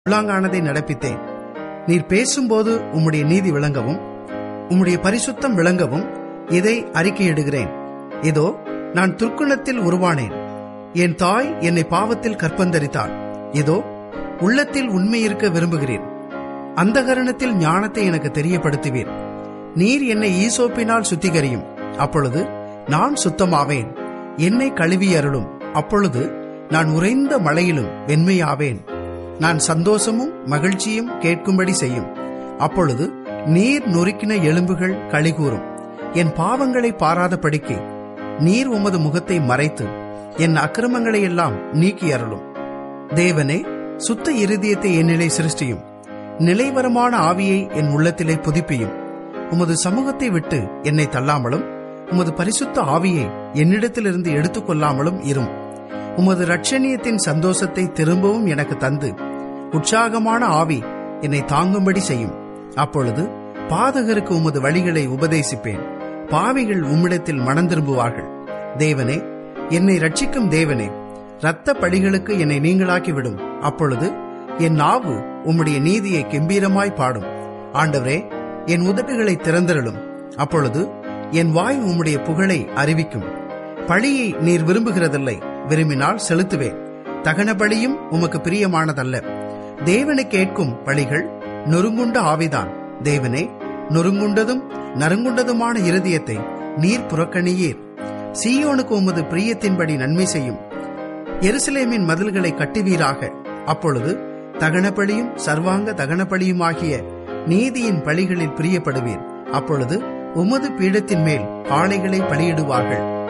உள்ளாங்கானதை நடப்பித்தேன் நீர் பேசும்போது உம்முடைய நீதி விளங்கவும் உம்முடைய பரிசுத்தம் விளங்கவும் இதை அறிக்கையிடுகிறேன் இதோ நான் துர்க்குணத்தில் உருவானேன் என் தாய் என்னை பாவத்தில் கற்பந்தரித்தாள் இதோ உள்ளத்தில் உண்மை இருக்க விரும்புகிறேன் அந்த கரணத்தில் ஞானத்தை எனக்கு தெரியப்படுத்துவீர் நீர் என்னை ஈசோப்பினால் சுத்திகரியும் அப்பொழுது நான் சுத்தமாவேன் என்னை கழுவி அருளும் அப்பொழுது நான் உறைந்த மழையிலும் வெண்மையாவேன் நான் சந்தோஷமும் மகிழ்ச்சியும் கேட்கும்படி செய்யும் அப்பொழுது நீர் நொறுக்கின எலும்புகள் கழிகூறும் என் பாவங்களை பாராதபடிக்கு நீர் உமது முகத்தை மறைத்து என் அக்கிரமங்களை எல்லாம் நீக்கி அருளும் தேவனே சுத்த இருதயத்தை என்னிலே சிருஷ்டியும் நிலைவரமான ஆவியை என் உள்ளத்திலே புதுப்பியும் உமது சமூகத்தை விட்டு என்னை தள்ளாமலும் உமது பரிசுத்த ஆவியை என்னிடத்திலிருந்து எடுத்துக்கொள்ளாமலும் இரும் உமது ரட்சணியத்தின் சந்தோஷத்தை திரும்பவும் எனக்கு தந்து உற்சாகமான ஆவி என்னை தாங்கும்படி செய்யும் அப்பொழுது பாதகருக்கு உமது வழிகளை உபதேசிப்பேன் பாவிகள் உம்மிடத்தில் மனம் திரும்புவார்கள் தேவனே என்னை ரட்சிக்கும் தேவனே இரத்த படிகளுக்கு என்னை நீங்களாக்கி விடும் அப்பொழுது என் நாவு உம்முடைய நீதியை கெம்பீரமாய் பாடும் ஆண்டவரே என் உதடுகளை திறந்திரலும் அப்பொழுது என் வாய் உம்முடைய புகழை அறிவிக்கும் பழியை நீர் விரும்புகிறதில்லை விரும்பினால் செலுத்துவேன் தகன பலியும் உமக்கு பிரியமானதல்ல தேவனை கேட்கும் பழிகள் நொறுங்குண்ட ஆவிதான் தேவனே நொறுங்குண்டதும் நறுங்குண்டதுமான இருதயத்தை நீர் புறக்கணியீர் சீயோனுக்கு உமது பிரியத்தின்படி நன்மை செய்யும் எருசலேமின் மதில்களை கட்டுவீராக அப்பொழுது தகனப்பழியும் சர்வாங்க தகனப்பழியுமாகிய நீதியின் பழிகளில் பிரியப்படுவீர் அப்பொழுது உமது பீடத்தின் மேல் காளைகளை பலியிடுவார்கள்